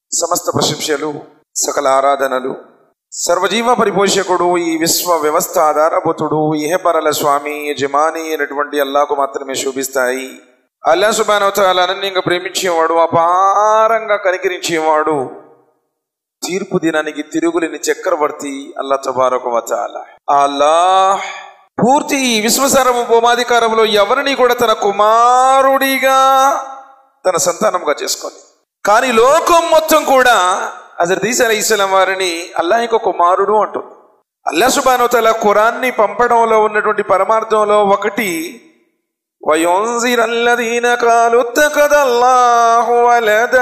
సమస్త ప్రశంసలు సకల ఆరాధనలు సర్వజీవ పరిపోషకుడు ఈ విశ్వ వ్యవస్థ ఆధారభూతుడు ఇహపరల స్వామి యజమాని అయినటువంటి అల్లాకు మాత్రమే శోభిస్తాయి అల్లా సుబానవతాల అనన్యంగా ప్రేమించేవాడు అపారంగా కనికరించేవాడు తీర్పు దినానికి తిరుగులేని చక్రవర్తి అల్లా తబారక వతాల అల్లా పూర్తి ఈ విశ్వసారము భూమాధికారంలో ఎవరిని కూడా తన కుమారుడిగా తన సంతానంగా చేసుకోండి కానీ లోకం మొత్తం కూడా అజర్ తీసా ఇస్లాం వారిని అల్లా యొక్క కుమారుడు అంటుంది అల్లా సుబానోతల ఖురాన్ని పంపడంలో ఉన్నటువంటి పరమార్థంలో ఒకటి వయోన్జిరల్లదీన కాలుత్తకదల్లాహు వలదా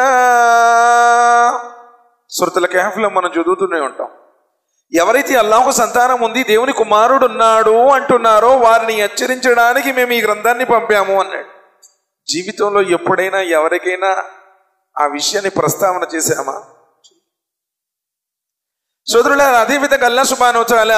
సురతుల క్యాఫ్లో మనం చదువుతూనే ఉంటాం ఎవరైతే అల్లాహకు సంతానం ఉంది దేవుని కుమారుడు ఉన్నాడు అంటున్నారో వారిని హెచ్చరించడానికి మేము ఈ గ్రంథాన్ని పంపాము అన్నాడు జీవితంలో ఎప్పుడైనా ఎవరికైనా ఆ విషయాన్ని ప్రస్తావన చేశామా సోదరుల అదేవిధంగా అల్లా సుబానోచాల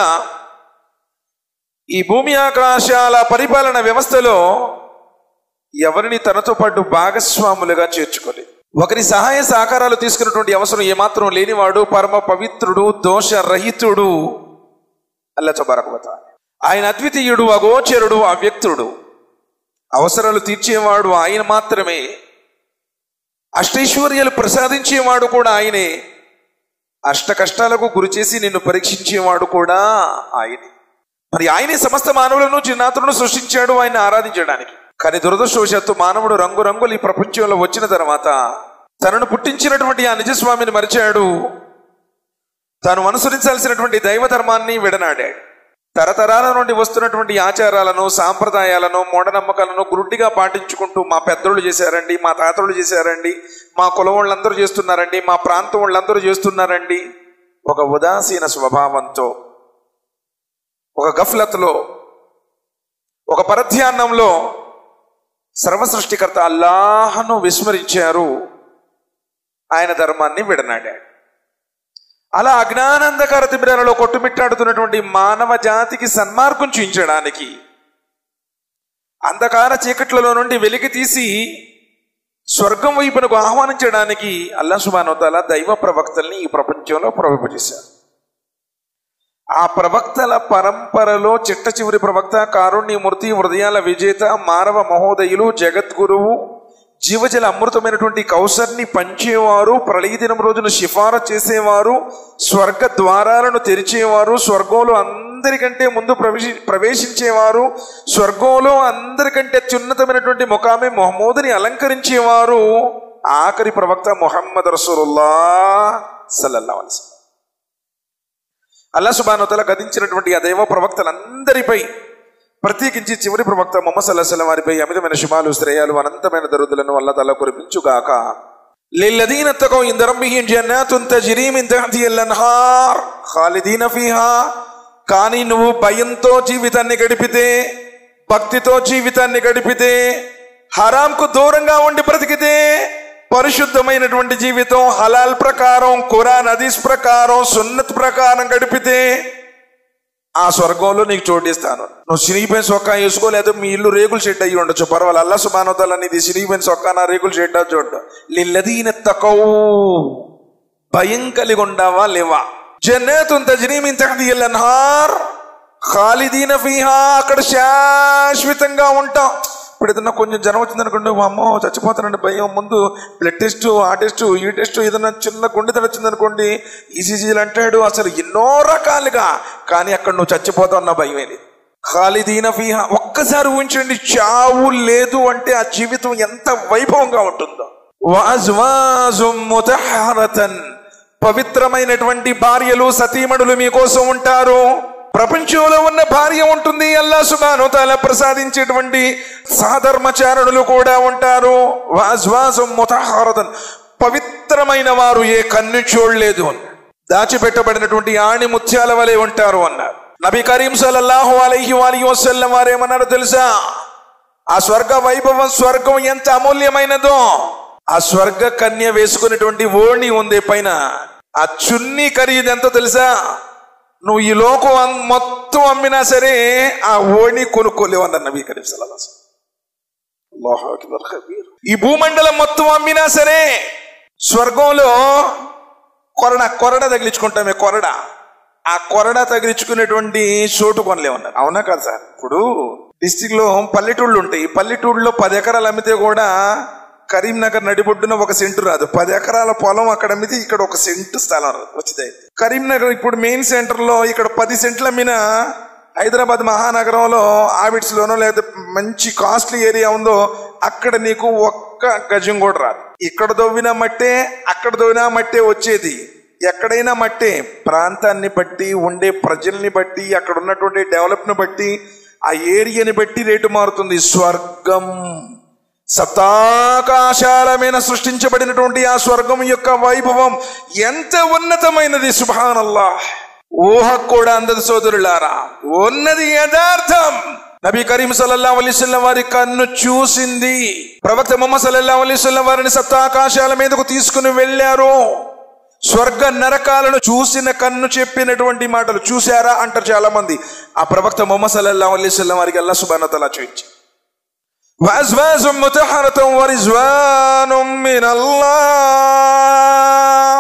ఈ భూమి ఆకాశాల పరిపాలన వ్యవస్థలో ఎవరిని తనతో పాటు భాగస్వాములుగా చేర్చుకోలేదు ఒకరి సహాయ సహకారాలు తీసుకున్నటువంటి అవసరం ఏమాత్రం లేనివాడు పరమ పవిత్రుడు దోష రహితుడు అల్లా తబారకవత ఆయన అద్వితీయుడు అగోచరుడు అవ్యక్తుడు అవసరాలు తీర్చేవాడు ఆయన మాత్రమే అష్టైశ్వర్యాలు ప్రసాదించేవాడు కూడా ఆయనే అష్ట కష్టాలకు గురి చేసి నిన్ను పరీక్షించేవాడు కూడా ఆయనే మరి ఆయనే సమస్త మానవులను చిన్నాతులను సృష్టించాడు ఆయన ఆరాధించడానికి కానీ దురదృష్టవశాత్తు మానవుడు రంగురంగులు ఈ ప్రపంచంలో వచ్చిన తర్వాత తనను పుట్టించినటువంటి ఆ నిజస్వామిని మరిచాడు తాను అనుసరించాల్సినటువంటి దైవ ధర్మాన్ని విడనాడాడు తరతరాల నుండి వస్తున్నటువంటి ఆచారాలను సాంప్రదాయాలను మూఢనమ్మకాలను గురుడిగా పాటించుకుంటూ మా పెద్దోళ్ళు చేశారండి మా తాతలు చేశారండి మా కులం వాళ్ళందరూ చేస్తున్నారండి మా ప్రాంతం వాళ్ళందరూ చేస్తున్నారండి ఒక ఉదాసీన స్వభావంతో ఒక గఫ్లత్లో ఒక పరధ్యాన్నంలో సర్వసృష్టికర్త అల్లాహను విస్మరించారు ఆయన ధర్మాన్ని విడనాడాడు అలా అజ్ఞానందకార తిమిరాలలో కొట్టుమిట్టాడుతున్నటువంటి మానవ జాతికి సన్మార్గం చూయించడానికి అంధకార చీకట్లలో నుండి వెలికి తీసి స్వర్గం వైపునకు ఆహ్వానించడానికి అల్లా సుబానోతాల దైవ ప్రవక్తల్ని ఈ ప్రపంచంలో ప్రవేశించారు ఆ ప్రవక్తల పరంపరలో చిట్ట చివరి ప్రవక్త కారుణ్యమూర్తి హృదయాల విజేత మానవ మహోదయులు జగద్గురువు జీవజల అమృతమైనటువంటి కౌసర్ని పంచేవారు ప్రళయ దినం రోజున సిఫార చేసేవారు స్వర్గ ద్వారాలను తెరిచేవారు స్వర్గంలో అందరికంటే ముందు ప్రవేశి ప్రవేశించేవారు స్వర్గంలో అందరికంటే అత్యున్నతమైనటువంటి ముఖామే మొహమ్మూదుని అలంకరించేవారు ఆఖరి ప్రవక్త మొహమ్మద్ రసూలుల్లా సల్లల్లా అలైహి అల్లా సుబానుతల గదించినటువంటి ఆ దైవ ప్రవక్తలందరిపై ప్రత్యేకించి చివరి ప్రవక్త మొహమ్మద్ సల్లాహం వారిపై అమితమైన శుభాలు శ్రేయాలు అనంతమైన దరుదులను వల్ల తల కురిపించుగాక للذين اتقوا عند ربهم جنات تجري من تحتها الانهار خالدين فيها కానీ నువ్వు భయంతో జీవితాన్ని గడిపితే భక్తితో జీవితాన్ని గడిపితే హరాంకు దూరంగా ఉండి బ్రతికితే పరిశుద్ధమైనటువంటి జీవితం హలాల్ ప్రకారం ఖురాన్ హదీస్ ప్రకారం సున్నత్ ప్రకారం గడిపితే ఆ స్వర్గంలో నీకు చోటిస్తాను నువ్వు సిరిగిపోయిన సొక్కా వేసుకోలేదు మీ ఇల్లు రేకుల షెడ్ అయ్యి ఉండొచ్చు పర్వాలేదు అల్లా సుబానోతాల నీది సిరిగిపోయిన సొక్కా నా రేకుల షెడ్ చూడ లిల్లదీన తకవు భయం కలిగి ఉండవా లేవా జన్నేతున్ తజ్రీమిన్ తహదీల్ అన్హార్ ఖాలిదీన ఫీహా అక్కడ శాశ్వతంగా ఉంటాం ఇప్పుడు ఏదన్నా కొంచెం జ్వరం వచ్చింది అనుకోండి అమ్మో చచ్చిపోతానండి భయం ముందు బ్లడ్ టెస్ట్ ఆ టెస్ట్ ఈ టెస్ట్ ఏదన్నా చిన్న గుండె వచ్చింది అనుకోండి ఈసీజీలు అంటాడు అసలు ఎన్నో రకాలుగా కానీ అక్కడ నువ్వు చచ్చిపోతావు అన్న భయం ఏది ఖాలిదీన ఫీహా ఒక్కసారి ఊహించండి చావు లేదు అంటే ఆ జీవితం ఎంత వైభవంగా ఉంటుందో వాజ్వాజుం ముతహరతన్ పవిత్రమైనటువంటి భార్యలు సతీమణులు మీకోసం ఉంటారు ప్రపంచంలో ఉన్న భార్య ఉంటుంది అల్లా సుబాను తాల ప్రసాదించేటువంటి సహధర్మచారులు కూడా ఉంటారు వాజ్వాజం ముతహారదన్ పవిత్రమైన వారు ఏ కన్ను చూడలేదు అన్నాడు దాచిపెట్టబడినటువంటి ఆణి ముత్యాల వలె ఉంటారు అన్నారు నబీ కరీం సల్లల్లాహు అలైహి వాలి వసల్లం వారేమన్నారో తెలుసా ఆ స్వర్గ వైభవం స్వర్గం ఎంత అమూల్యమైనదో ఆ స్వర్గ కన్య వేసుకునేటువంటి ఓణి ఉంది పైన ఆ చున్నీ ఖరీదు ఎంతో తెలుసా నువ్వు ఈ లోకం అన్- మొత్తం అమ్మినా సరే ఆ ఓణి కొనుక్కోలేవు అన్నారు నబీ కరీం సల్లల్లాహు అలైహి వసల్లం. అల్లాహు అక్బర్ కబీర్. ఈ భూమండలం మొత్తం అమ్మినా సరే స్వర్గంలో కొరడ కొరడ తగిలించుకుంటామే కొరడ ఆ కొరడ తగిలించుకునేటువంటి చోటు కొనలేమన్నారు అవునా కదా సార్ ఇప్పుడు డిస్టిక్ లో పల్లెటూళ్ళు ఉంటాయి పల్లెటూళ్ళలో పది ఎకరాలు అమ్మితే కూడా కరీంనగర్ నడిబొడ్డున ఒక సెంటు రాదు పది ఎకరాల పొలం అక్కడ అమ్మితే ఇక్కడ ఒక సెంటు స్థలం రాదు వచ్చింది కరీంనగర్ ఇప్పుడు మెయిన్ సెంటర్ లో ఇక్కడ పది సెంట్లు అమ్మిన హైదరాబాద్ మహానగరంలో ఆబిడ్స్ లోనో లేదా మంచి కాస్ట్లీ ఏరియా ఉందో అక్కడ నీకు ఒక్క గజం కూడా రాదు ఇక్కడ దవ్వినా మట్టే అక్కడ దవ్వినా మట్టే వచ్చేది ఎక్కడైనా మట్టే ప్రాంతాన్ని బట్టి ఉండే ప్రజల్ని బట్టి అక్కడ ఉన్నటువంటి డెవలప్ని బట్టి ఆ ఏరియాని బట్టి రేటు మారుతుంది స్వర్గం సప్తాకాశాల మీద సృష్టించబడినటువంటి ఆ స్వర్గం యొక్క వైభవం ఎంత ఉన్నతమైనది సుభానల్లా ఊహకు కూడా అందదు సోదరులారా ఉన్నది యథార్థం నబీ కరీం సల్లల్లా అలీస్లం వారి కన్ను చూసింది ప్రవక్త మొహమ్మద్ సల్లల్లా అలీస్లం వారిని సప్తాకాశాల మీదకు తీసుకుని వెళ్ళారు స్వర్గ నరకాలను చూసిన కన్ను చెప్పినటువంటి మాటలు చూశారా అంటారు చాలా మంది ఆ ప్రవక్త మొహమ్మద్ సల్లల్లా అలీస్లం వారికి అల్లా సుబానతలా చూపించి وأزواج مطهرة ورزوان من الله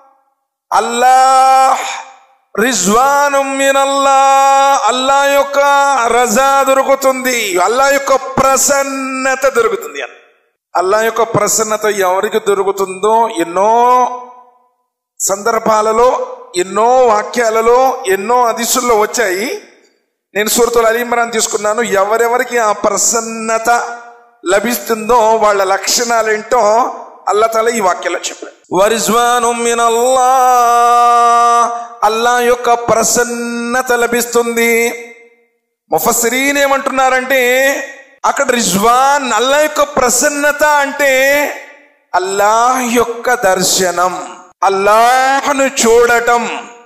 అల్లాహ్ రిజ్వాను మినల్లా అల్లా యొక్క రజా దొరుకుతుంది అల్లా యొక్క ప్రసన్నత దొరుకుతుంది అని అల్లా యొక్క ప్రసన్నత ఎవరికి దొరుకుతుందో ఎన్నో సందర్భాలలో ఎన్నో వాక్యాలలో ఎన్నో అదిశుల్లో వచ్చాయి నేను సూరతులు అలీమరాన్ తీసుకున్నాను ఎవరెవరికి ఆ ప్రసన్నత లభిస్తుందో వాళ్ళ లక్షణాలేంటో అల్లా తల ఈ వాక్యంలో చెప్పాడు వరిజ్వాను మినల్లా అల్లా యొక్క ప్రసన్నత లభిస్తుంది ముఫస్సరీన్ ఏమంటున్నారంటే అక్కడ రిజ్వాన్ అల్లా యొక్క ప్రసన్నత అంటే అల్లాహ్ యొక్క దర్శనం అల్లాహ్ను చూడటం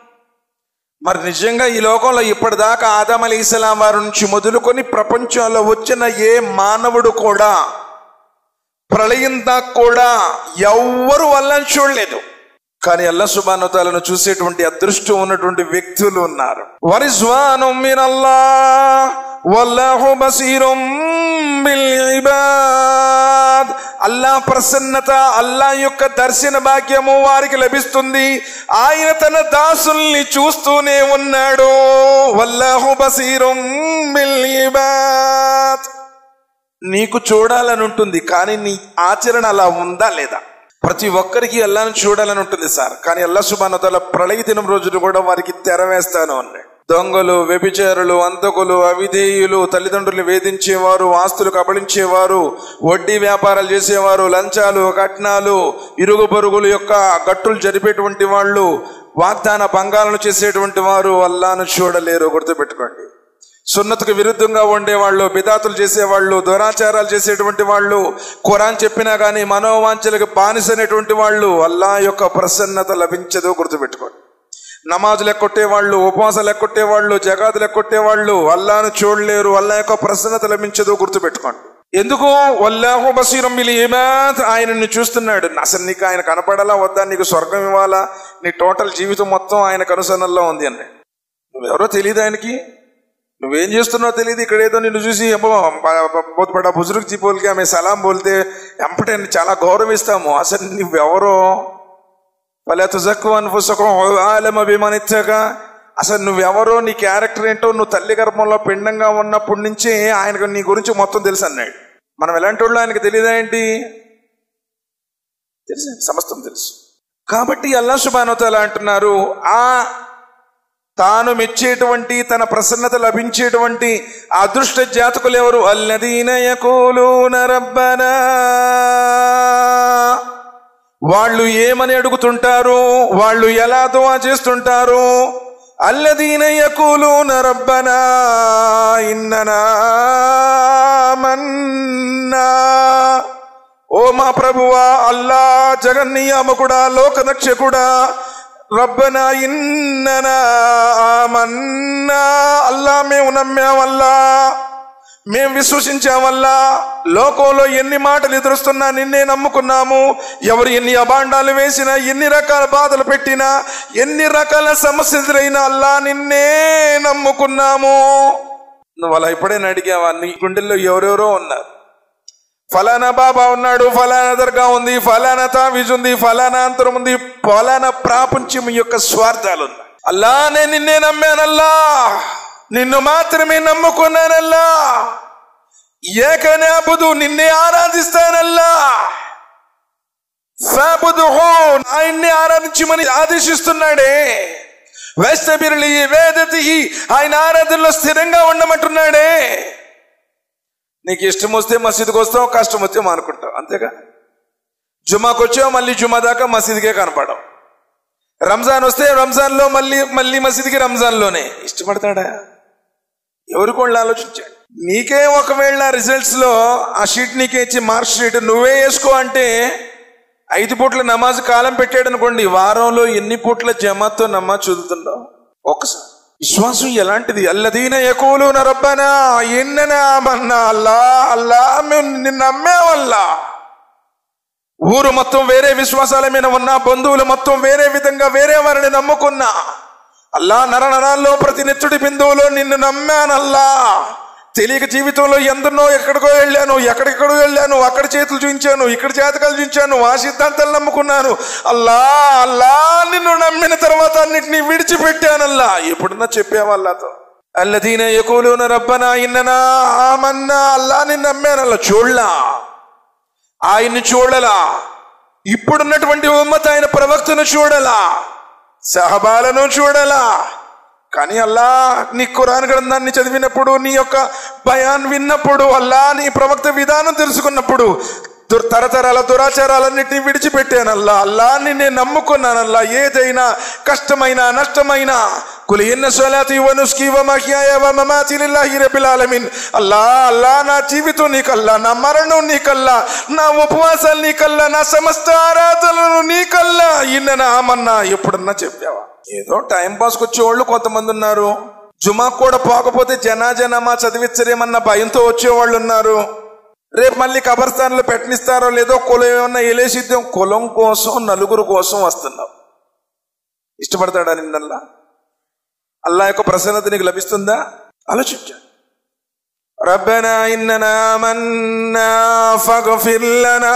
మరి నిజంగా ఈ లోకంలో ఇప్పటిదాకా ఆదం అలీ ఇస్లాం వారి నుంచి మొదలుకొని ప్రపంచంలో వచ్చిన ఏ మానవుడు కూడా ప్రళయం దాకా కూడా ఎవ్వరు వాళ్ళని చూడలేదు కానీ అల్లా సుబానుతాలను చూసేటువంటి అదృష్టం ఉన్నటువంటి వ్యక్తులు ఉన్నారు వరిజ్వాను మినల్లా వల్లాహు బసీరం బిల్ ఇబాద్ అల్లా ప్రసన్నత అల్లా యొక్క దర్శన భాగ్యము వారికి లభిస్తుంది ఆయన తన దాసుల్ని చూస్తూనే ఉన్నాడు వల్లాహు బసీరం బిల్ ఇబాద్ నీకు చూడాలని ఉంటుంది కానీ నీ ఆచరణ అలా ఉందా లేదా ప్రతి ఒక్కరికి అల్లాను చూడాలని ఉంటుంది సార్ కానీ అల్లా సుబానతల ప్రళయ దినం రోజున కూడా వారికి తెర వేస్తాను అన్నాడు దొంగలు వ్యభిచారులు అంతకులు అవిధేయులు తల్లిదండ్రులు వేధించేవారు ఆస్తులు కబళించేవారు వడ్డీ వ్యాపారాలు చేసేవారు లంచాలు కట్నాలు ఇరుగు పొరుగులు యొక్క గట్టులు జరిపేటువంటి వాళ్ళు వాగ్దాన భంగాలను చేసేటువంటి వారు అల్లాను చూడలేరు గుర్తుపెట్టుకోండి సున్నతుకు విరుద్ధంగా ఉండేవాళ్ళు బిదాతులు చేసేవాళ్ళు దురాచారాలు చేసేటువంటి వాళ్ళు ఖురాన్ చెప్పినా కానీ మనోవాంఛలకు బానిసైనటువంటి వాళ్ళు అల్లా యొక్క ప్రసన్నత లభించదు గుర్తుపెట్టుకోండి నమాజులు ఎక్కొట్టేవాళ్ళు ఉపవాసాలు ఎక్కొట్టేవాళ్ళు జగాదులు ఎక్కొట్టేవాళ్ళు అల్లాను చూడలేరు అల్లా యొక్క ప్రసన్నత లభించదు గుర్తుపెట్టుకోండి ఎందుకు వల్లాహు బసీరం బిల్ ఇబాద్ ఆయనను చూస్తున్నాడు అసలు నీకు ఆయన కనపడాలా వద్దా నీకు స్వర్గం ఇవ్వాలా నీ టోటల్ జీవితం మొత్తం ఆయన కనుసన్నల్లో ఉంది అన్నాడు నువ్వెవరో తెలియదు ఆయనకి నువ్వేం చేస్తున్నావు తెలియదు ఇక్కడ ఏదో నిన్ను చూసి ఏమో బహుత్ బడా బుజుర్గ్ జీ బోల్కి ఆమె సలాం బోల్తే ఎంపటే చాలా గౌరవిస్తాము అసలు నువ్వెవరో ఫలా తుజక్కు అనిపుసకం ఆలమ విమానిచ్చాక అసలు నువ్వెవరో నీ క్యారెక్టర్ ఏంటో నువ్వు తల్లి గర్భంలో పిండంగా ఉన్నప్పటి నుంచే ఆయనకు నీ గురించి మొత్తం తెలుసు అన్నాడు మనం ఎలాంటి వాళ్ళు ఆయనకు తెలియదా ఏంటి తెలుసు సమస్తం తెలుసు కాబట్టి అల్లా సుబానోతల అంటున్నారు ఆ తాను మెచ్చేటువంటి తన ప్రసన్నత లభించేటువంటి అదృష్ట జాతకులు ఎవరు అల్లదీన యకూలూన రబ్బనా వాళ్ళు ఏమని అడుగుతుంటారు వాళ్ళు ఎలా దువా చేస్తుంటారు అల్లదీన యకూలూన రబ్బనా ఇన్ననా మన్నా ఓ మా ప్రభువా అల్లా జగన్నియామకుడా లోకరక్షకుడా రబ్బనా ఇన్ననా ఆమన్నా అల్లా మేము నమ్మామల్లా మేం విశ్వసించామల్లా లోకంలో ఎన్ని మాటలు ఎదురుస్తున్నా నిన్నే నమ్ముకున్నాము ఎవరు ఎన్ని అభాండాలు వేసినా ఎన్ని రకాల బాధలు పెట్టినా ఎన్ని రకాల సమస్యలు ఎదురైనా అల్లా నిన్నే నమ్ముకున్నాము నువ్వు అలా ఎప్పుడైనా అడిగావా నీ గుండెల్లో ఎవరెవరో ఉన్నారు ఫలానా బాబా ఉన్నాడు ఫలానా దర్గా ఉంది ఫలానా తావీజ్ ఉంది ఫలానా అంతరం ఉంది ఫలానా ప్రాపంచం యొక్క స్వార్థాలు ఉన్నాయి అల్లా నేను నిన్నే నమ్మానల్లా నిన్ను మాత్రమే నమ్ముకున్నానల్లా ఏకనాబుదు నిన్నే ఆరాధిస్తానల్లా ఫాబుదుహు ఆయన్ని ఆరాధించమని ఆదేశిస్తున్నాడే వేస్తబిరలి వేదతి ఆయన ఆరాధనలో స్థిరంగా ఉండమంటున్నాడే నీకు ఇష్టం వస్తే మసీదుకి వస్తావు కష్టం వస్తే మానుకుంటావు అంతేగా జుమాకు వచ్చావు మళ్ళీ జుమా దాకా మసీదుకే కనపడవు రంజాన్ వస్తే రంజాన్లో మళ్ళీ మళ్ళీ మసీదుకి రంజాన్లోనే ఇష్టపడతాడా ఎవరికి వాళ్ళు ఆలోచించాడు నీకే ఒకవేళ రిజల్ట్స్ లో ఆ షీట్ నీకే ఇచ్చి మార్క్ షీట్ నువ్వే వేసుకో అంటే ఐదు పూట్ల నమాజ్ కాలం పెట్టాడు అనుకోండి వారంలో ఎన్ని పూట్ల జమాతో నమాజ్ చదువుతున్నావు ఒక్కసారి విశ్వాసం ఎలాంటిది అల్లదీన యకూలున రబ్బనా ఎన్ననా మన్నా అల్లా అల్లా మేము నిన్ను నమ్మావల్లా ఊరు మొత్తం వేరే విశ్వాసాల మీద ఉన్నా బంధువులు మొత్తం వేరే విధంగా వేరే వారిని నమ్ముకున్నా అల్లా నర నరాల్లో ప్రతి నెత్తుడి బిందువులో నిన్ను నమ్మానల్లా తెలియక జీవితంలో ఎందరినో ఎక్కడికో వెళ్ళాను ఎక్కడెక్కడో వెళ్ళాను అక్కడ చేతులు చూపించాను ఇక్కడ చేతకాలు చూపించాను ఆ సిద్ధాంతాలు నమ్ముకున్నాను అల్లా అల్లా నిన్ను నమ్మిన తర్వాత అన్నిటినీ విడిచిపెట్టానల్లా ఎప్పుడన్నా చెప్పేవాళ్ళతో అల్లదీన ఎక్కువలోన రబ్బనా ఇన్ననా ఆమన్నా అల్లా నిన్ను నమ్మానల్లా చూడలా ఆయన్ని చూడలా ఇప్పుడున్నటువంటి ఉమ్మత ఆయన ప్రవక్తను చూడలా సహబాలను చూడలా కానీ అల్లా నీ ఖురాన్ గ్రంథాన్ని చదివినప్పుడు నీ యొక్క భయాన్ని విన్నప్పుడు అల్లా నీ ప్రవక్త విధానం తెలుసుకున్నప్పుడు దుర్ తరతరాల దురాచారాలన్నింటినీ విడిచిపెట్టానల్లా అల్లాని నేను నమ్ముకున్నానల్లా ఏదైనా కష్టమైనా నష్టమైనా కులి ఎన్న సోలాతి వనుస్కి వ మహ్యాయ వ మమాతి లిల్లాహి రబ్బిల్ ఆలమీన్ అల్లా అల్లా నా జీవితం నీకల్లా నా మరణం నీకల్లా నా ఉపవాసాలు నీకల్లా నా సమస్త ఆరాధనలు నీకల్లా ఇన్న ఆమన్నా ఎప్పుడన్నా చెప్పావా ఏదో టైం పాస్కి వచ్చేవాళ్ళు కొంతమంది ఉన్నారు జుమా కూడా పోకపోతే జనాజనమా చదివించరేమన్న భయంతో వచ్చేవాళ్ళు ఉన్నారు రేపు మళ్ళీ కబర్స్థాన్లో పెట్టనిస్తారో లేదో కులం ఏమన్నా ఎలేసిద్దాం కులం కోసం నలుగురు కోసం వస్తున్నావు ఇష్టపడతాడా నిన్నల్లా అల్లా యొక్క ప్రసన్నత నీకు లభిస్తుందా ఆలోచించా ربنا إننا آمنا فاغفر لنا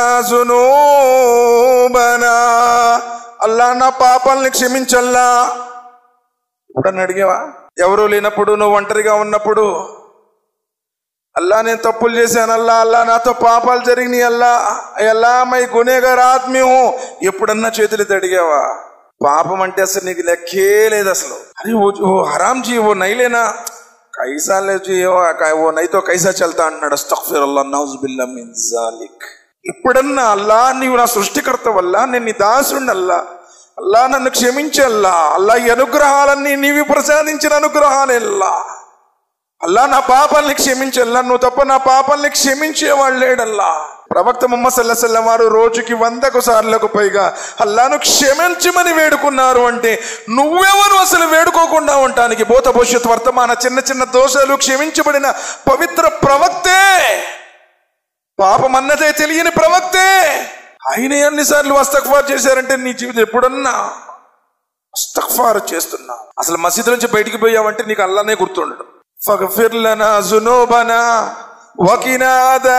ذنوبنا అల్లా నా పాపాలని క్షమించల్లా ఇప్పుడు అడిగావా ఎవరు లేనప్పుడు నువ్వు ఒంటరిగా ఉన్నప్పుడు అల్లా నేను తప్పులు చేశాను అల్లా అల్లా నాతో పాపాలు జరిగినాయి అల్లా అల్లా మై గునేగారు ఆత్మీయం ఎప్పుడన్నా చేతులు అడిగావా పాపం అంటే అసలు నీకు లెక్కే లేదు అసలు అరే ఓ ఓ హరాం జీ ఓ నైలేనా కైసా లే జీ ఓ క- ఓ నైతో కైసా చల్తా అంటున్నాడు అస్తగ్ఫిర్ అల్లా నౌజ్ బిల్లా మిన్ జాలిక్ ఇప్పుడన్నా అల్లా నీవు నా సృష్టికర్త వల్ల నేను నీ దాసుడిని అల్లా అల్లా నన్ను క్షమించల్లా అల్లా ఈ అనుగ్రహాలన్నీ నీవి ప్రసాదించిన అనుగ్రహాలెల్లా అల్లా నా పాపాల్ని క్షమించల్లా నువ్వు తప్ప నా పాపాల్ని క్షమించేవాడు లేడల్లా ప్రవక్త ముహమ్మద్ సల్లసల్లం వారు రోజుకి వందకు సార్లకు పైగా అల్లాను క్షమించమని వేడుకున్నారు అంటే నువ్వెవరు అసలు వేడుకోకుండా ఉండటానికి భూత భవిష్యత్ వర్తమాన చిన్న చిన్న దోషాలు క్షమించబడిన పవిత్ర ప్రవక్తే పాపం అన్నదే తెలియని ప్రవక్తే ఆయన ఎన్నిసార్లు అస్తక్ఫార్ చేశారంటే నీ జీవితం ఎప్పుడన్నా అస్తక్ఫార్ చేస్తున్నా అసలు మసీదు నుంచి బయటికి పోయావంటే నీకు అల్లానే గుర్తుండడు ఫగఫిర్ లనా జునూబనా వకినా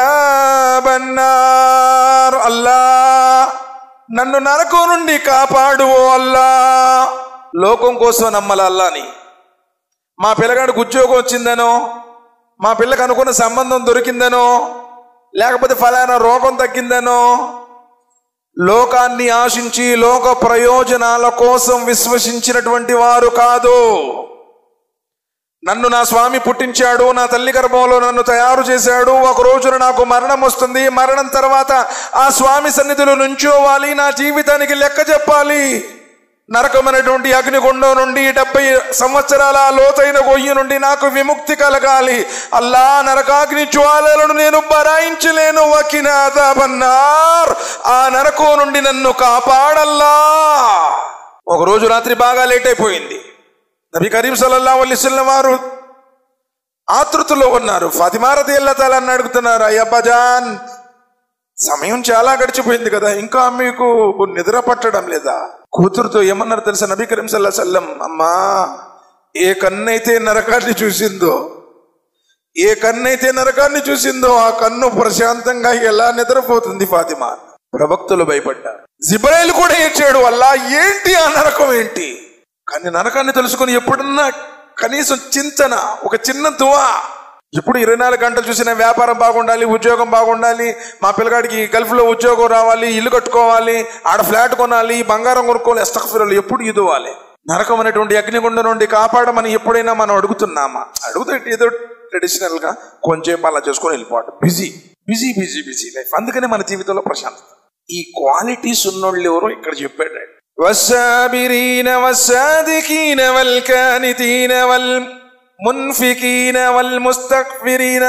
అదాబన్నార్ అల్లా నన్ను నరకం నుండి కాపాడు ఓ అల్లా లోకం కోసం నమ్మల అల్లాని మా పిల్లగాడికి ఉద్యోగం వచ్చిందనో మా పిల్లకి అనుకున్న సంబంధం దొరికిందనో లేకపోతే ఫలానా రోగం తగ్గిందనో లోకాన్ని ఆశించి లోక ప్రయోజనాల కోసం విశ్వసించినటువంటి వారు కాదు నన్ను నా స్వామి పుట్టించాడు నా తల్లి గర్భంలో నన్ను తయారు చేశాడు ఒక రోజున నాకు మరణం వస్తుంది మరణం తర్వాత ఆ స్వామి సన్నిధిలో నుంచోవాలి నా జీవితానికి లెక్క చెప్పాలి నరకమైనటువంటి అగ్నిగుండం నుండి డెబ్బై సంవత్సరాల లోతైన గొయ్యి నుండి నాకు విముక్తి కలగాలి అల్లా నరకాగ్ని జ్వాలలను నేను భరాయించలేను వకినాదబన్నార్ ఆ నరకం నుండి నన్ను కాపాడల్లా ఒక రోజు రాత్రి బాగా లేట్ అయిపోయింది నబీ కరీం సల్లల్లా అల్లిస్లం వారు ఆతృతలో ఉన్నారు ఫతిమారతి ఎల్లతాలని అడుగుతున్నారు అయ్యబ్బజాన్ సమయం చాలా గడిచిపోయింది కదా ఇంకా మీకు నిద్ర పట్టడం లేదా కూతురుతో ఏమన్నారు తెలుసా నబీ కరీం సల్లా సల్లం అమ్మా ఏ కన్నైతే నరకాన్ని చూసిందో ఏ కన్నైతే నరకాన్ని చూసిందో ఆ కన్ను ప్రశాంతంగా ఎలా నిద్రపోతుంది ఫాతిమా ప్రవక్తులు భయపడ్డారు జిబ్రాయిల్ కూడా ఏడ్చాడు అల్లా ఏంటి ఆ నరకం ఏంటి కానీ నరకాన్ని తెలుసుకొని ఎప్పుడన్నా కనీసం చింతన ఒక చిన్న దువా ఎప్పుడు ఇరవై నాలుగు గంటలు చూసిన వ్యాపారం బాగుండాలి ఉద్యోగం బాగుండాలి మా పిల్లగాడికి గల్ఫ్ లో ఉద్యోగం రావాలి ఇల్లు కట్టుకోవాలి ఆడ ఫ్లాట్ కొనాలి బంగారం కొనుక్కోవాలి ఎస్తఫిరలు ఎప్పుడు ఇదువాలి నరకం అనేటువంటి అగ్నిగుండం నుండి కాపాడమని ఎప్పుడైనా మనం అడుగుతున్నామా అడుగుతే ఏదో ట్రెడిషనల్ గా కొంచెం అలా చేసుకొని వెళ్ళిపోవడం busy busy busy busy life అందుకనే మన జీవితంలో ప్రశాంతత ఈ క్వాలిటీస్ ఉన్నోళ్ళు ఎవరో ఇక్కడ చెప్పాడు والصابرين والصادقين والكانتين والمنفقين والمستغفرين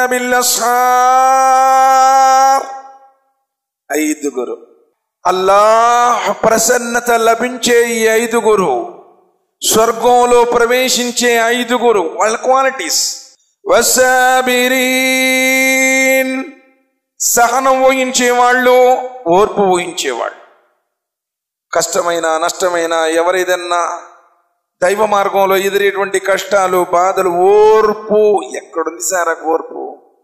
بالأسحار ఐదుగురు అల్లాహ్ ప్రసన్నత లభించే ఈ ఐదుగురు స్వర్గంలో ప్రవేశించే ఐదుగురు వాళ్ళ క్వాలిటీస్ వసాబిరీన్ సహనం ఊహించేవాళ్ళు ఓర్పు ఊహించేవాళ్ళు కష్టమైన నష్టమైన ఎవరేదన్నా దైవ మార్గంలో ఎదురేటువంటి కష్టాలు బాధలు ఓర్పు ఎక్కడుంది సార్ ఆ ఓర్పు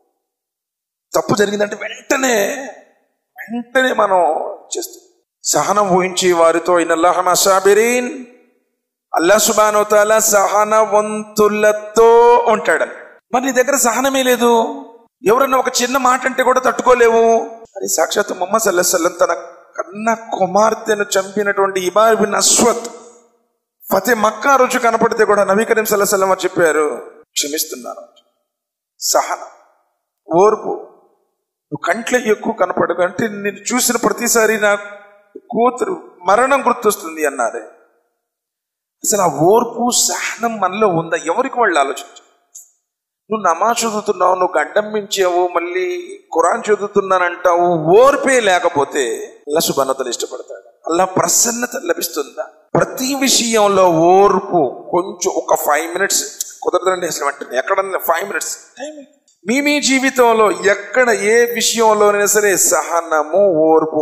తప్పు జరిగిందంటే వెంటనే వెంటనే మనం చేస్తాం సహనం ఊహించి వారితో ఇనల్లాహన సాబిరీన్ అల్లా సుబానోతాల సహనవంతులతో ఉంటాడు మరి నీ దగ్గర సహనమే లేదు ఎవరన్నా ఒక చిన్న మాట అంటే కూడా తట్టుకోలేవు అది సాక్షాత్ ముహమ్మద్ సల్లాహం తన కన్న కుమార్తెను చంపినటువంటి ఇబార్ బిన్ అస్వత్ ఫతే మక్కా రుచి కనపడితే కూడా నబీ కరీం సల్లాహం వారు చెప్పారు క్షమిస్తున్నాను సహనం ఓర్పు నువ్వు కంట్లో ఎక్కువ కనపడకు అంటే నేను చూసిన ప్రతిసారి నా కూతురు మరణం గుర్తొస్తుంది అన్నారే అసలు ఆ ఓర్పు సహనం మనలో ఉందా ఎవరికి వాళ్ళు ఆలోచించు నువ్వు నమాజ్ చదువుతున్నావు నువ్వు గడ్డం మించావు మళ్ళీ ఖురాన్ చదువుతున్నానంటావు ఓర్పే లేకపోతే అల్లా శుభన్నతలు ఇష్టపడతాడు అల్లా ప్రసన్నత లభిస్తుందా ప్రతి విషయంలో ఓర్పు కొంచెం ఒక ఫైవ్ మినిట్స్ కుదరదండి అసలు వెంటనే ఎక్కడన్నా ఫైవ్ మినిట్స్ టైం మీ మీ జీవితంలో ఎక్కడ ఏ విషయంలోనైనా సరే సహనము ఓర్పు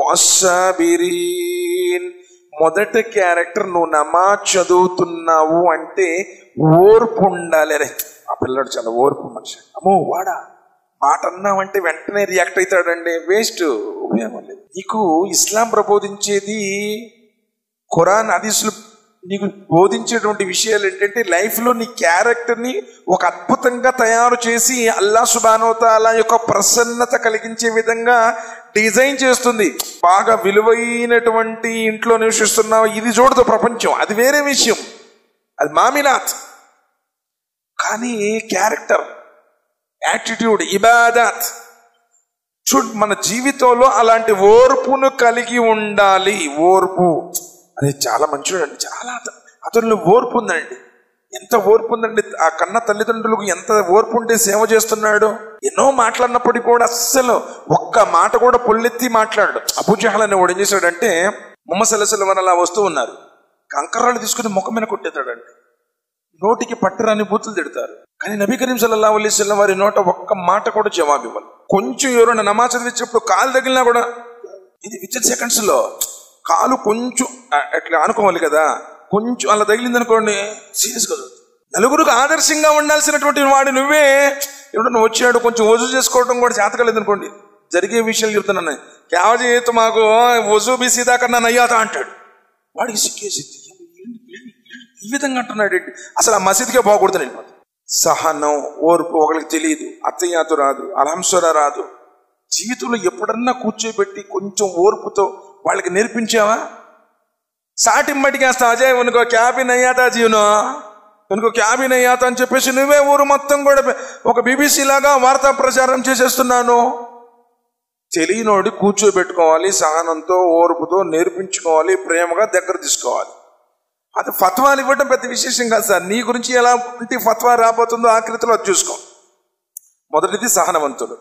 అస్సాబిరీన్ మొదటి క్యారెక్టర్ నువ్వు నమాజ్ చదువుతున్నావు అంటే ఓర్పు ఉండాలి అరే ఆ పిల్లడు చాలా ఓర్పు మనిషి అమ్మో వాడా మాట అన్నామంటే వెంటనే రియాక్ట్ అవుతాడండి వేస్ట్ ఉపయోగం లేదు నీకు ఇస్లాం ప్రబోధించేది ఖురాన్ హదీసులు నీకు బోధించేటువంటి విషయాలు ఏంటంటే లైఫ్లో నీ క్యారెక్టర్ని ఒక అద్భుతంగా తయారు చేసి అల్లా సుబానోతాల యొక్క ప్రసన్నత కలిగించే విధంగా డిజైన్ చేస్తుంది బాగా విలువైనటువంటి ఇంట్లో నివసిస్తున్నావు ఇది చూడదు ప్రపంచం అది వేరే విషయం అది మామినాత్ కానీ క్యారెక్టర్ యాటిట్యూడ్ ఇబాదత్ చూడు మన జీవితంలో అలాంటి ఓర్పును కలిగి ఉండాలి ఓర్పు అది చాలా మంచివాడండి చాలా అత- అతనిలో ఓర్పు ఉందండి ఎంత ఓర్పు ఉందండి ఆ కన్న తల్లిదండ్రులకు ఎంత ఓర్పు ఉంటే సేవ చేస్తున్నాడు ఎన్నో మాట్లాడినప్పటికీ కూడా అస్సలు ఒక్క మాట కూడా పొల్లెత్తి మాట్లాడు అబుజహల్ అనేవాడు ఏం చేశాడంటే ముహమ్మద్ సల్లాహం వారు అలా వస్తూ ఉన్నారు కంకరాలు తీసుకుని ముఖం మీద కొట్టేతాడండి నోటికి పట్టరాని బూతులు తిడతారు కానీ నబీ కరీం సల్లల్లా అలైస్లం వారి నోట ఒక్క మాట కూడా జవాబు ఇవ్వాలి కొంచెం ఎవరైనా నమాజ్ చదివించినప్పుడు కాలు తగిలినా కూడా ఇది విత్ సెకండ్స్ లో కాలు కొంచెం ఆ, అట్లా అనుకోవాలి కదా కొంచెం అలా తగిలింది అనుకోండి సీరియస్ కదా నలుగురికి ఆదర్శంగా ఉండాల్సినటువంటి వాడు నువ్వే ఎవడన్నా వచ్చాడు కొంచెం వజు చేసుకోవడం కూడా చేతకలేదు అనుకోండి జరిగే విషయాలు చెప్తున్నాను కేవజేతు మాకు వజు బీసీ దాకా నన్ను అయ్యాత అంటాడు వాడికి సిక్కేసి ఈ విధంగా అంటున్నాడు ఏంటి? అసలు ఆ మసీద్కే పోకూడదు వెళ్ళిపోతాడు సహనం ఓర్పు ఒకరికి తెలియదు అత్తయ్యాతు రాదు అలహంసర రాదు జీవితంలో ఎప్పుడన్నా కూర్చోబెట్టి కొంచెం ఓర్పుతో వాళ్ళకి నేర్పించావా సాటి మట్టికేస్తా అజయ్ ఉనుకో క్యాబిన్ అయ్యాతా జీవనో ఉనుకో క్యాబిన్ అయ్యాతా అని చెప్పేసి నువ్వే ఊరు మొత్తం కూడా ఒక బీబీసీ లాగా వార్తా ప్రచారం చేసేస్తున్నాను తెలియనోడి కూర్చోబెట్టుకోవాలి సహనంతో ఓర్పుతో నేర్పించుకోవాలి ప్రేమగా దగ్గర తీసుకోవాలి అది ఫత్వాలు ఇవ్వడం పెద్ద విశేషం కాదు సార్ నీ గురించి ఎలా ఉంటే ఫత్వా రాబోతుందో ఆకృతిలో అది చూసుకో మొదటిది సహనవంతుడు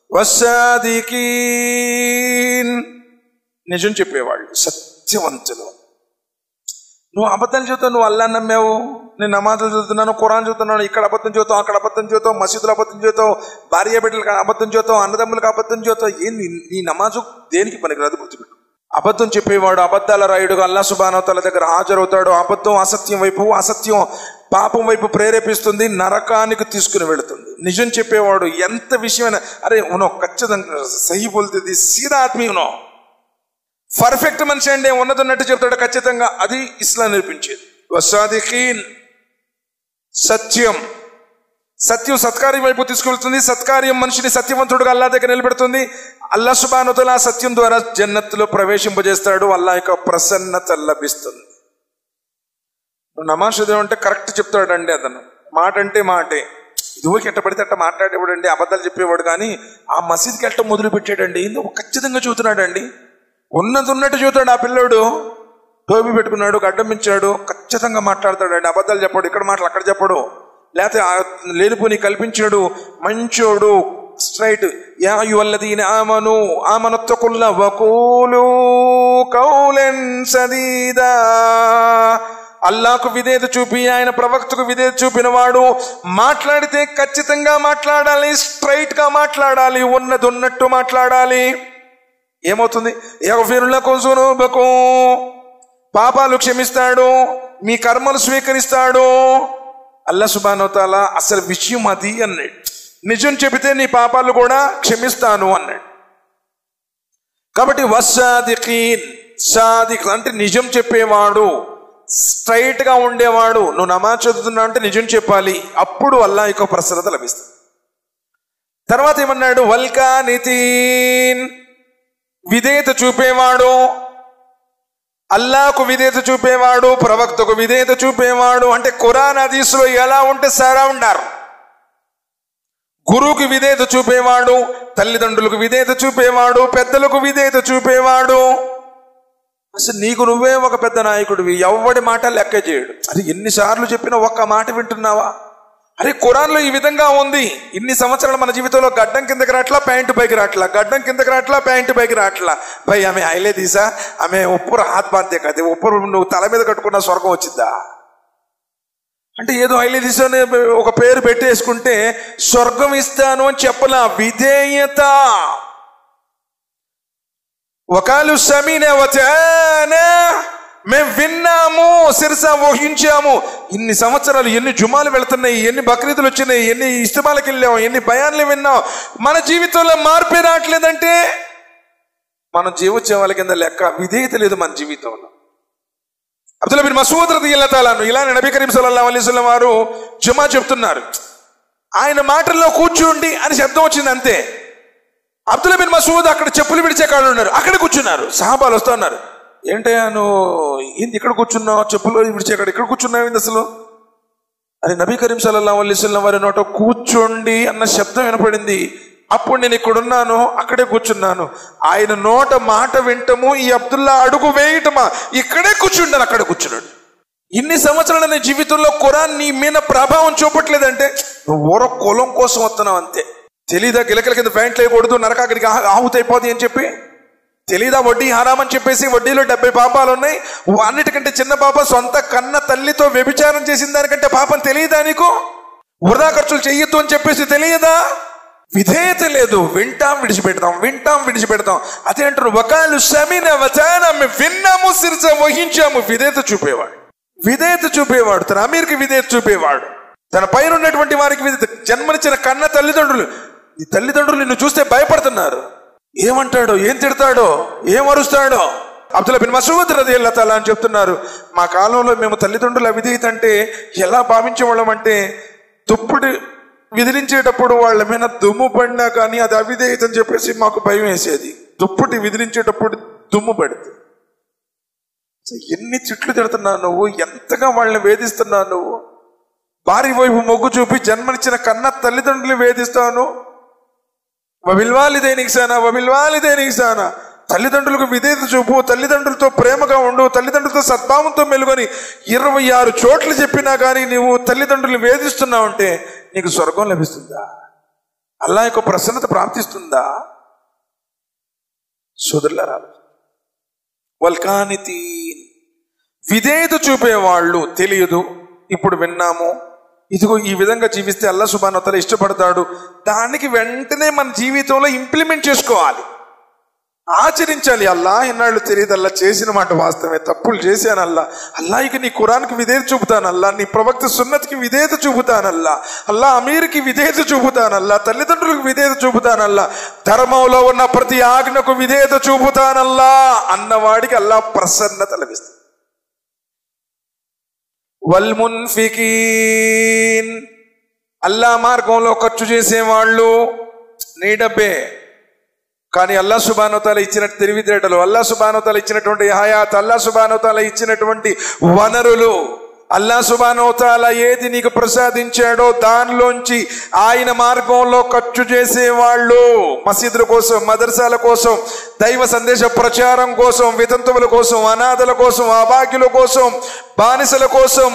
వసాదికీన్ నిజం చెప్పేవాళ్ళు సత్యవంతులు నువ్వు అబద్ధం చెబుతావు నువ్వు అల్లా నమ్మావు నేను నమాజులు చదువుతున్నాను ఖురాన్ చదువుతున్నాను ఇక్కడ అబద్ధం చదువుతావు అక్కడ అబద్ధం చదువుతావు మసీదులో అబద్ధం చదువుతావు భార్య బిడ్డలకు అబద్ధం చదువుతావు అన్నదమ్ములకు అబద్ధం చదువుతావు ఏంది నీ నమాజు దేనికి పనికిరాదు గుర్తుపెట్టు అబద్ధం చెప్పేవాడు అబద్ధాల రాయుడుగా అల్లా సుబానవతల దగ్గర హాజరవుతాడు అబద్ధం అసత్యం వైపు అసత్యం పాపం వైపు ప్రేరేపిస్తుంది నరకానికి తీసుకుని వెళుతుంది నిజం చెప్పేవాడు ఎంత విషయమైన అరే ఉనో ఖచ్చితంగా సహి బోల్తుంది సీదా ఆత్మీ ఉనో పర్ఫెక్ట్ మనిషి అంటే ఉన్నదన్నట్టు చెప్తాడు ఖచ్చితంగా అది ఇస్లాం నేర్పించేది వసాదిఖీన్ సత్యం సత్యం సత్కార్యం వైపు తీసుకెళ్తుంది సత్కార్యం మనిషిని సత్యవంతుడుగా అల్లా దగ్గర నిలబెడుతుంది అల్లా సుబానుతల ఆ సత్యం ద్వారా జన్నత్తులో ప్రవేశింపజేస్తాడు అల్లా యొక్క ప్రసన్నత లభిస్తుంది నువ్వు నమాజ్ చదివా అంటే కరెక్ట్ చెప్తాడండి అతను మాట అంటే మాటే ఇదివరకు ఎట్ట పడితే అట్ట మాట్లాడేవాడండి అబద్ధాలు చెప్పేవాడు కానీ ఆ మసీద్కి ఎట్ట మొదలు పెట్టాడండి ఎందుకు ఖచ్చితంగా చూస్తున్నాడండి ఉన్నది ఉన్నట్టు చూస్తాడు ఆ పిల్లోడు టోపీ పెట్టుకున్నాడు గడ్డం పెంచాడు ఖచ్చితంగా మాట్లాడతాడండి అబద్ధాలు చెప్పాడు ఇక్కడ మాటలు అక్కడ చెప్పడు లేకపోతే ఆ లేనిపోని కల్పించాడు మంచోడు స్ట్రైట్ యా యువల్లదీన ఆమను ఆమనత్తకుల్ల వకూలు కౌలెన్ సదీదా అల్లాకు విధేయత చూపి ఆయన ప్రవక్తకు విధేయత చూపిన వాడు మాట్లాడితే ఖచ్చితంగా మాట్లాడాలి స్ట్రైట్ గా మాట్లాడాలి ఉన్నది ఉన్నట్టు మాట్లాడాలి ఏమవుతుంది ఎగఫిరులకు సునూబకు పాపాలు క్షమిస్తాడు మీ కర్మలు స్వీకరిస్తాడు అల్లా సుబానోతాల అసలు విషయం అది అన్నాడు నిజం చెబితే నీ పాపాలు కూడా క్షమిస్తాను అన్నాడు కాబట్టి వసాదికీన్ సాదిక్ అంటే నిజం చెప్పేవాడు స్ట్రైట్ గా ఉండేవాడు నువ్వు నమాజ్ చదువుతున్నావు అంటే నిజం చెప్పాలి అప్పుడు అల్లా యొక్క ప్రసన్నత లభిస్తుంది తర్వాత ఏమన్నాడు వల్కా నితీన్ విధేయత చూపేవాడు అల్లాకు విధేయత చూపేవాడు ప్రవక్తకు విధేయత చూపేవాడు అంటే ఖురాన్ హదీసులో ఎలా ఉంటే సరా ఉండారు గురువుకి విధేయత చూపేవాడు తల్లిదండ్రులకు విధేయత చూపేవాడు పెద్దలకు విధేయత చూపేవాడు అసలు నీకు నువ్వే ఒక పెద్ద నాయకుడివి ఎవడి మాట లెక్క చేయడు అది ఎన్నిసార్లు చెప్పినా ఒక్క మాట వింటున్నావా అరే ఖురాన్లో ఈ విధంగా ఉంది ఇన్ని సంవత్సరాలు మన జీవితంలో గడ్డం కిందకి రాట్లా ప్యాంటు పైకి రాట్లా గడ్డం కిందకి రాట్లా ప్యాంటు పైకి రాట్లా భయ్ ఆమె ఐలే తీసా ఆమె ఉప్పురు హాత్ బాంతే కదా ఉప్పురు నువ్వు తల మీద కట్టుకున్న స్వర్గం వచ్చిందా అంటే ఏదో ఐలే తీసానే ఒక పేరు పెట్టేసుకుంటే స్వర్గం ఇస్తాను అని చెప్పలా విధేయత వకాలు సమీన వచానా మేము విన్నాము సిరస వహించాము ఇన్ని సంవత్సరాలు ఎన్ని జుమాలు వెళుతున్నాయి ఎన్ని బక్రీదులు వచ్చినాయి ఎన్ని ఇష్టమాలకు వెళ్ళాం ఎన్ని భయాన్లు విన్నాం మన జీవితంలో మార్పే రావట్లేదంటే మనం జీవోత్సవాల కింద లెక్క విధేయత లేదు మన జీవితంలో అబ్దుల్లా బిన్ మసూద్ రదియల్లా తాలాను ఇలానే నబీ కరీం సల్లల్లాహు అలైహి వసల్లం వారు జుమా చెప్తున్నారు ఆయన మాటల్లో కూర్చోండి అని శబ్దం వచ్చింది అంతే అబ్దుల్లా బిన్ మసూద్ అక్కడ చెప్పులు విడిచే కాళ్ళు ఉన్నారు అక్కడ కూర్చున్నారు సహాబాలు వస్తున్నారు ఏంటయ్యా నువ్వు ఏంది ఇక్కడ కూర్చున్నావు చెప్పులు విడిచే కాడ ఇక్కడ కూర్చున్నావు ఏంది అసలు అని నబీ కరీం సల్లల్లాహు అలైహి వసల్లం వారి నోట కూర్చోండి అన్న శబ్దం వినపడింది అప్పుడు నేను ఇక్కడున్నాను అక్కడే కూర్చున్నాను ఆయన నోట మాట వింటము ఈ అబ్దుల్లా అడుగు వేయటమా ఇక్కడే కూర్చుంటాను అక్కడ కూర్చున్నాడు ఇన్ని సంవత్సరాల నీ జీవితంలో ఖురాన్ నీ మీద ప్రభావం చూపట్లేదంటే నువ్వు ఊర కులం కోసం వస్తున్నావు అంతే తెలీదా గిలకల కింద ప్యాంట్లు వేయకూడదు నరకానికి ఆహుతైపోతుంది అని చెప్పి తెలీదా వడ్డీ హరామని చెప్పేసి వడ్డీలో డెబ్బై పాపాలు ఉన్నాయి అన్నిటికంటే చిన్న పాప సొంత కన్న తల్లితో వ్యభిచారం చేసిన దానికంటే పాపం తెలియదా నీకు వృధా ఖర్చులు చెయ్యొద్దు అని చెప్పేసి తెలియదా విధేయత లేదు వింటాం విడిచిపెడతాం వింటాం విడిచిపెడతాం అదే అంటారు వకాలు సమీన వచాన మేము విన్నాము సిరిస వహించాము విధేయత చూపేవాడు విధేయత చూపేవాడు తన అమీర్కి విధేయత చూపేవాడు తన పైన ఉన్నటువంటి వారికి విధేయత జన్మనిచ్చిన కన్న తల్లిదండ్రులు ఈ తల్లిదండ్రులు నిన్ను చూస్తే భయపడుతున్నారు ఏమంటాడో ఏం తిడతాడో ఏం అరుస్తాడో అబ్దుల్లా బిన్ మసూద్ రది తల అని చెప్తున్నారు మా కాలంలో మేము తల్లిదండ్రుల విధేయత అంటే ఎలా భావించేవాళ్ళం అంటే తుప్పుడు విదిలించేటప్పుడు వాళ్ళ మీద దుమ్ము పడినా కానీ అది అవిధేయత అని చెప్పేసి మాకు భయం వేసేది దుప్పటి విదిలించేటప్పుడు దుమ్ము పడింది ఎన్ని చిట్లు తిడుతున్నావు నువ్వు ఎంతగా వాళ్ళని వేధిస్తున్నావు నువ్వు భార్య వైపు మొగ్గు చూపి జన్మనిచ్చిన కన్న తల్లిదండ్రులు వేధిస్తాను వవిల్వాలి దేనికి సానా వవిల్వాలి దేనికి సానా తల్లిదండ్రులకు విధేయత చూపు తల్లిదండ్రులతో ప్రేమగా ఉండు తల్లిదండ్రులతో సద్భావంతో మెలుగొని ఇరవై ఆరు చోట్ల చెప్పినా కానీ నువ్వు తల్లిదండ్రులు వేధిస్తున్నావు అంటే నీకు స్వర్గం లభిస్తుందా అల్లా యొక్క ప్రసన్నత ప్రాప్తిస్తుందా సోదరులారా వల్కానితి విధేయత చూపేవాళ్ళు తెలియదు ఇప్పుడు విన్నాము ఇదిగో ఈ విధంగా జీవిస్తే అల్లా సుబానతల ఇష్టపడతాడు దానికి వెంటనే మన జీవితంలో ఇంప్లిమెంట్ చేసుకోవాలి ఆచరించాలి అల్లా ఇన్నాళ్ళు తెలియదు అల్లా చేసిన మాట వాస్తవమే తప్పులు చేశాను అల్లా అల్లా ఇక నీ కురాన్కి విధేయత చూపుతాను అల్లా నీ ప్రవక్త సున్నతికి విధేయత చూపుతానల్లా అల్లా అమీర్కి విధేయత చూపుతానల్లా తల్లిదండ్రులకు విధేయత చూపుతానల్లా ధర్మంలో ఉన్న ప్రతి ఆజ్ఞకు విధేయత చూపుతానల్లా అన్నవాడికి అల్లా ప్రసన్నత లభిస్తుంది వల్మున్ఫికీన్ అల్లా మార్గంలో ఖర్చు చేసేవాళ్ళు నీ డబ్బే కానీ అల్లా సుబానోతాల ఇచ్చిన తెలివితేటలు అల్లా సుబానోతాల ఇచ్చినటువంటి హయాత్ అల్లా సుబానోతాల ఇచ్చినటువంటి వనరులు అల్లా సుబానోతాల ఏది నీకు ప్రసాదించాడో దానిలోంచి ఆయన మార్గంలో ఖర్చు చేసేవాళ్ళు మసీదుల కోసం మదర్సాల కోసం దైవ సందేశ ప్రచారం కోసం వితంతువుల కోసం అనాథల కోసం అభాగ్యుల కోసం బానిసల కోసం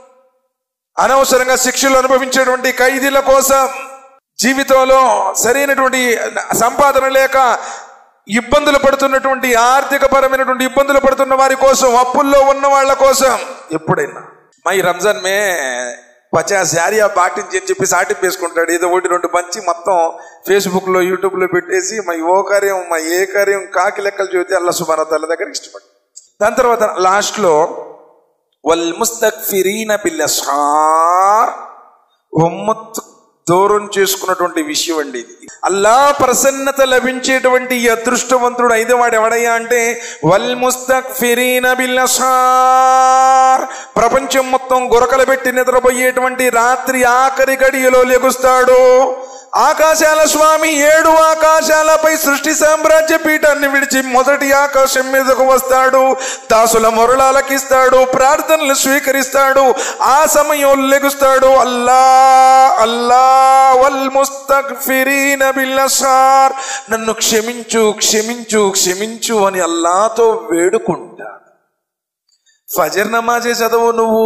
అనవసరంగా శిక్షలు అనుభవించేటువంటి ఖైదీల కోసం జీవితంలో సరైనటువంటి సంపాదన లేక ఇబ్బందులు పడుతున్నటువంటి ఆర్థిక పరమైనటువంటి ఇబ్బందులు పడుతున్న వారి కోసం అప్పుల్లో ఉన్న వాళ్ళ కోసం ఎప్పుడైనా మై రంజాన్ మే పచాస్ యారియా పాటించి అని చెప్పి సాటి వేసుకుంటాడు ఏదో ఒకటి రెండు పంచి మొత్తం ఫేస్బుక్ లో యూట్యూబ్ లో పెట్టేసి మా ఓ కార్యం మా ఏ కార్యం కాకి లెక్కలు చూస్తే అల్లా సుబాన తల్లి దగ్గర ఇష్టపడి దాని తర్వాత లాస్ట్ లో వల్ ముస్తక్ఫిరీన బిల్ అస్హార్ ఉమ్మత్ దూరం చేసుకున్నటువంటి విషయం అండి ఇది అల్లా ప్రసన్నత లభించేటువంటి ఈ అదృష్టవంతుడు అయితే వాడు ఎవడయ్యా అంటే వల్ ముస్తక్ఫిరీన బిల్ అస్హార్ ప్రపంచం మొత్తం గురకలు పెట్టి నిద్రపోయేటువంటి రాత్రి ఆఖరి గడియలో లెగుస్తాడు ఆకాశాల స్వామి ఏడు ఆకాశాలపై సృష్టి సామ్రాజ్య పీఠాన్ని విడిచి మొదటి ఆకాశం మీదకు వస్తాడు దాసుల మొరలాలకిస్తాడు ప్రార్థనలు స్వీకరిస్తాడు ఆ సమయం లెగుస్తాడు అల్లా అల్లా వల్ ముస్తగ్ఫిరీన బిల్ అస్హార్ నన్ను క్షమించు క్షమించు క్షమించు అని అల్లాతో వేడుకుంటాడు ఫజర్ నమాజే చదవు నువ్వు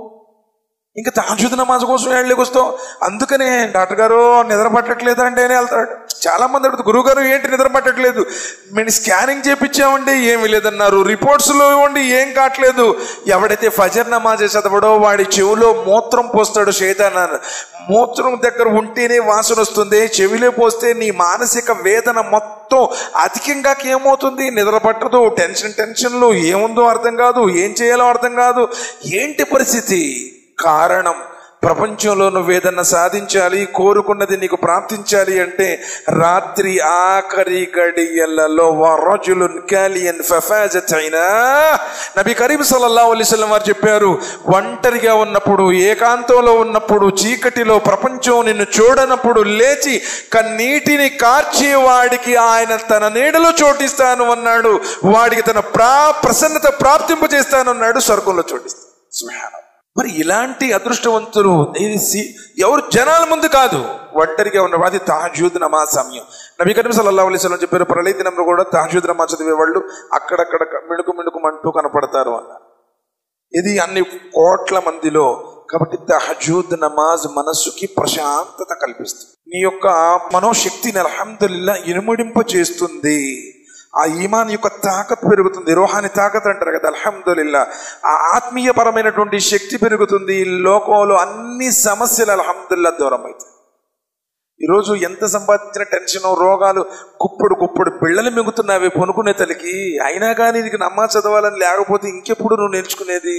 ఇంకా తాజుద్ నమాజ్ కోసం ఏళ్ళకి వస్తావు అందుకనే డాక్టర్ గారు నిద్ర పట్టట్లేదు అంటేనే వెళ్తాడు చాలా మంది అడుగుతారు గురువు గారు ఏంటి నిద్ర పట్టట్లేదు మేము స్కానింగ్ చేపించామండి ఏమీ లేదన్నారు రిపోర్ట్స్లో ఇవ్వండి ఏం కావట్లేదు ఎవడైతే ఫజర్ నమాజ్ చదవడో వాడి చెవిలో మూత్రం పోస్తాడు శైతాన్ మూత్రం దగ్గర ఉంటేనే వాసన వస్తుంది చెవిలో పోస్తే నీ మానసిక వేదన మొత్తం అధికంగా ఏమవుతుంది నిద్ర పట్టదు టెన్షన్ టెన్షన్లు ఏముందో అర్థం కాదు ఏం చేయాలో అర్థం కాదు ఏంటి పరిస్థితి కారణం ప్రపంచంలో నువ్వు ఏదన్నా సాధించాలి కోరుకున్నది నీకు ప్రాప్తించాలి అంటే రాత్రి ఆఖరి గడియలలో వరజులున్ కాలియన్ ఫఫాజత్ అయినా నబీ కరీం సల్లల్లాహు అలైహి వసల్లం వారు చెప్పారు ఒంటరిగా ఉన్నప్పుడు ఏకాంతంలో ఉన్నప్పుడు చీకటిలో ప్రపంచం నిన్ను చూడనప్పుడు లేచి కన్నీటిని కార్చే వాడికి ఆయన తన నీడలో చోటిస్తాను అన్నాడు వాడికి తన ప్రా ప్రసన్నత ప్రాప్తింప చేస్తానన్నాడు స్వర్గంలో చోటిస్తాను సుబ్హానల్లాహ్. మరి ఇలాంటి అదృష్టవంతులు ఇది సి- ఎవరు జనాల ముందు కాదు ఒంటరిగా ఉన్నవాడు అది తాజూద్ నమాజ్ సమయం నబీ కరీం సల్లల్లాహు అలైహి వసల్లం చెప్పారు ప్రళయ దినంలో కూడా తాజూద్ నమాజ్ చదివే వాళ్ళు అక్కడక్కడ మిణుకు మిణుకుమంటూ కనపడతారు అన్నారు ఇది అన్ని కోట్ల మందిలో కాబట్టి తహజూద్ నమాజ్ మనస్సుకి ప్రశాంతత కల్పిస్తుంది నీ యొక్క మనోశక్తిని అల్హమ్దుల్లా ఇనుముడింప చేస్తుంది ఆ ఈమాన్ యొక్క తాకత్ పెరుగుతుంది రోహాని తాకత్ అంటారు కదా అల్హమ్దుల్లా ఆ ఆత్మీయ పరమైనటువంటి శక్తి పెరుగుతుంది ఈ లోకంలో అన్ని సమస్యలు అల్హమ్దుల్లా దూరం అవుతాయి ఈరోజు ఎంత సంపాదించిన టెన్షన్ రోగాలు గుప్పుడు గుప్పుడు పిల్లలు మిగుతున్నావి పొనుకునే తల్లికి అయినా కానీ నీకు నమ్మా చదవాలని లేకపోతే ఇంకెప్పుడు నువ్వు నేర్చుకునేది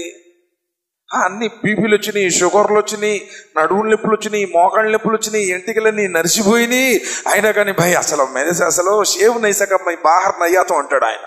ఆ, అన్ని బీపీలు వచ్చినాయి షుగర్లు వచ్చినాయి నడువుల నొప్పులు వచ్చినాయి మోకాళ్ళ నొప్పులు వచ్చినాయి ఎంటికలన్నీ నరిసిపోయినాయి అయినా కానీ భయ్ అసలు మెదస అసలు షేవ్ నైసకమ్మాయి బాహర్ నయ్యాతం అంటాడు ఆయన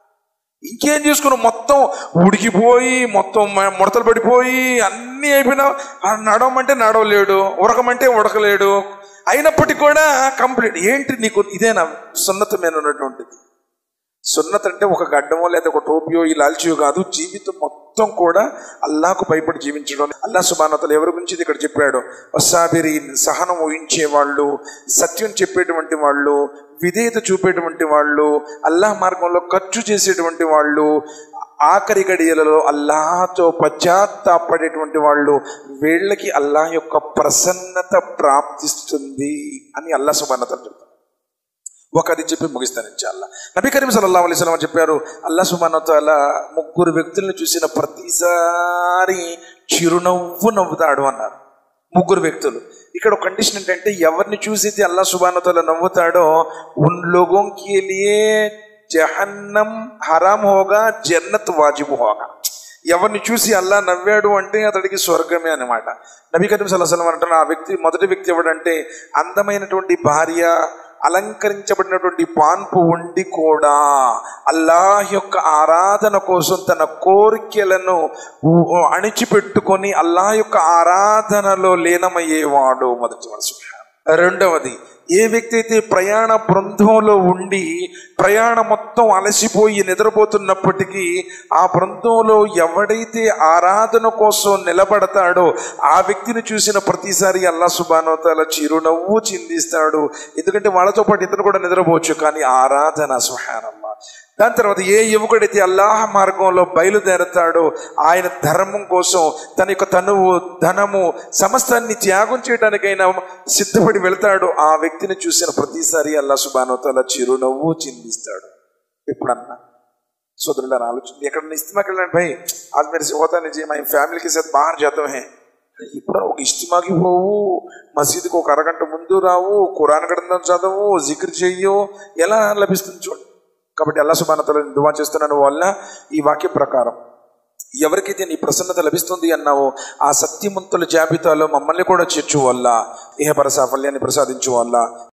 ఇంకేం చేసుకుని మొత్తం ఉడికిపోయి మొత్తం మ- ముడతలు పడిపోయి అన్నీ అయిపోయినా ఆ నడవమంటే నడవలేడు ఉడకమంటే ఉడకలేడు అయినప్పటికీ కూడా కంప్లీట్ ఏంటి నీకు ఇదేనా సున్నతమైన ఉన్నటువంటిది సున్నత్ అంటే ఒక గడ్డమో లేదా ఒక టోపియో ఈ లాల్చియో కాదు జీవితం మొత్తం కూడా అల్లాకు భయపడి జీవించడం అల్లా సుబానతలు ఎవరి గురించి ఇది ఇక్కడ చెప్పాడు వసాబిరి సహనం ఊహించే వాళ్ళు సత్యం చెప్పేటువంటి వాళ్ళు విధేయత చూపేటువంటి వాళ్ళు అల్లాహ్ మార్గంలో ఖర్చు చేసేటువంటి వాళ్ళు ఆఖరి గడియలలో అల్లాహతో పశ్చాత్తాపడేటువంటి వాళ్ళు వీళ్ళకి అల్లాహ్ యొక్క ప్రసన్నత ప్రాప్తిస్తుంది అని అల్లా సుబానతలు చెప్తారు ఒకరి చెప్పి ముగిస్తాను ఇన్షాల్లా నబీ కరీం సల్లల్లాహు అలైహి వసల్లం చెప్పారు అల్లా సుబానతాల ముగ్గురు వ్యక్తులను చూసిన ప్రతిసారి చిరునవ్వు నవ్వుతాడు అన్నారు ముగ్గురు వ్యక్తులు ఇక్కడ ఒక కండిషన్ ఏంటంటే ఎవరిని చూసి అల్లా సుబానతాల నవ్వుతాడో ఉన్ లోగోं के लिए జహన్నం హరాం హోగా జన్నత్ వాజిబు హోగా ఎవరిని చూసి అల్లా నవ్వాడు అంటే అతడికి స్వర్గమే అనమాట నబీ కరీం సల్లాహం అంటారు ఆ వ్యక్తి మొదటి వ్యక్తి ఎవడంటే అందమైనటువంటి భార్య అలంకరించబడినటువంటి పాన్పు ఉండి కూడా అల్లాహ్ యొక్క ఆరాధన కోసం తన కోరికలను ఉ- అణిచిపెట్టుకొని అల్లాహ్ యొక్క ఆరాధనలో లీనమయ్యేవాడు మొదటి మనసు రెండవది ఏ వ్యక్తి అయితే ప్రయాణ బృందంలో ఉండి ప్రయాణం మొత్తం అలసిపోయి నిద్రపోతున్నప్పటికీ ఆ బృందంలో ఎవడైతే ఆరాధన కోసం నిలబడతాడో ఆ వ్యక్తిని చూసిన ప్రతిసారి అల్లా సుబానోతాల చిరునవ్వు చిందిస్తాడు ఎందుకంటే వాళ్ళతో పాటు ఇతను కూడా నిద్రపోవచ్చు కానీ ఆరాధన సుహానమ్మ దాని తర్వాత ఏ యువకుడైతే అల్లాహ మార్గంలో బయలుదేరతాడో ఆయన ధర్మం కోసం తన యొక్క తనువు ధనము సమస్తాన్ని త్యాగం చేయడానికైనా సిద్ధపడి వెళ్తాడు ఆ వ్యక్తిని చూసిన ప్రతిసారి అల్లా సుబానోతల చిరునవ్వు చిందిస్తాడు ఎప్పుడన్నా సోదరులారా ఆలోచన ఎక్కడ ఇస్తిమాకి వెళ్ళండి భయ్ आज मेरे से होता नहीं जी मैं फैमिली के साथ बाहर जाते हैं ఇప్పుడు ఒక ఇస్తిమాకి పోవు మసీదుకు ఒక అరగంట ముందు రావు ఖురాన్ గ్రంథం చదవు జిక్ర్ చెయ్యు ఎలా లభిస్తుంది చూడండి కాబట్టి అల్లా సుబానతలో దువా చేస్తున్నాను వల్ల ఈ వాక్య ప్రకారం ఎవరికైతే నీ ప్రసన్నత లభిస్తుంది అన్నావో ఆ సత్యమంతుల జాబితాలో మమ్మల్ని కూడా చేర్చు వల్ల ఇహపర సాఫల్యాన్ని ప్రసాదించు వల్ల